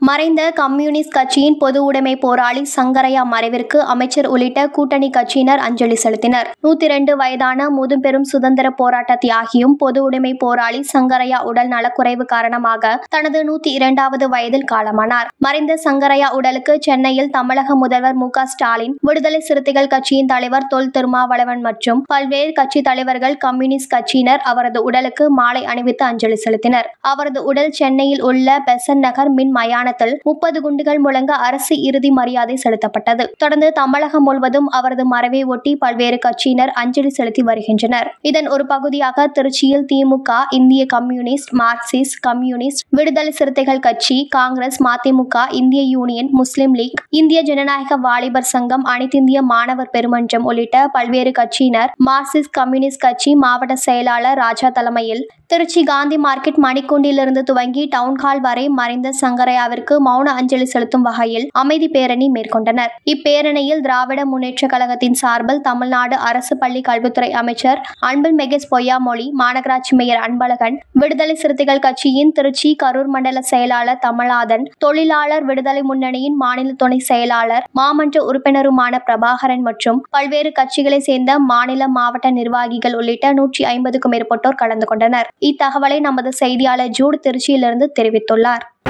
மறைந்த கம்யூனிஸ்ட் கட்சியின் பொது உடைமை போராளி சங்கரையா மறைவிற்கு அமைச்சர் உள்ளிட்ட கூட்டணி கட்சியினர் அஞ்சலி செலுத்தினர் நூத்தி இரண்டு வயதான முதுபெரும் சுதந்திர போராட்ட தியாகியும் பொது உடைமை போராளி சங்கரையா உடல் நலக்குறைவு காரணமாக தனது நூத்தி இரண்டாவது வயதில் காலமானார் மறைந்த சங்கரையா உடலுக்கு சென்னையில் தமிழக முதல்வர் மு க ஸ்டாலின் விடுதலை சிறுத்தைகள் கட்சியின் தலைவர் தொல் திருமாவளவன் மற்றும் பல்வேறு கட்சி தலைவர்கள் கம்யூனிஸ்ட் கட்சியினர் அவரது உடலுக்கு மாலை அணிவித்து அஞ்சலி செலுத்தினர் அவரது உடல் சென்னையில் உள்ள பெசன் நகர் மின் மயானத்தில் முப்பது குண்டுகள் முழங்க அரசு இறுதி மரியாதை செலுத்தப்பட்டது தொடர்ந்து தமிழகம் முழுவதும் அவரது மறைவை ஒட்டி பல்வேறு கட்சியினர் அஞ்சலி செலுத்தி வருகின்றனர் இதன் ஒரு பகுதியாக திருச்சியில் திமுக இந்திய கம்யூனிஸ்ட் மார்க்சிஸ்ட் கம்யூனிஸ்ட் விடுதலை சிறுத்தைகள் கட்சி காங்கிரஸ் மதிமுக இந்திய யூனியன் முஸ்லிம் லீக் இந்திய ஜனநாயக வாலிபர் சங்கம் அனைத்திந்திய மாணவர் பெருமன்றம் உள்ளிட்ட பல்வேறு கட்சியினர் மார்க்சிஸ்ட் கம்யூனிஸ்ட் கட்சி மாவட்ட செயலாளர் ராஜா தலைமையில் திருச்சி காந்தி மார்க்கெட் மணிக்கூண்டிலிருந்து துவங்கி டவுன்ஹால் வரை மறைந்த சங்கரையாவிற்கு மௌன அஞ்சலி செலுத்தும் வகையில் அமைதி பேரணி மேற்கொண்டனர் இப்பேரணியில் திராவிட முன்னேற்ற கழகத்தின் சார்பில் தமிழ்நாடு அரசு பள்ளி கல்வித்துறை அமைச்சர் அன்பில் மெகஸ் பொய்யாமொழி மாநகராட்சி மேயர் அன்பழகன் விடுதலை சிறுத்தைகள் கட்சியின் திருச்சி கரூர் மண்டல செயலாளர் தமிழாதன் தொழிலாளர் விடுதலை முன்னணியின் மாநில துணை செயலாளர் மாமன்ற உறுப்பினருமான பிரபாகரன் மற்றும் பல்வேறு கட்சிகளை சேர்ந்த மாநில மாவட்ட நிர்வாகிகள் உள்ளிட்ட நூற்றி ஐம்பதுக்கும் மேற்பட்டோர் கலந்து கொண்டனர் இத்தகவலை நமது செய்தியாளர் ஜூட் திருச்சியிலிருந்து தெரிவித்துள்ளார்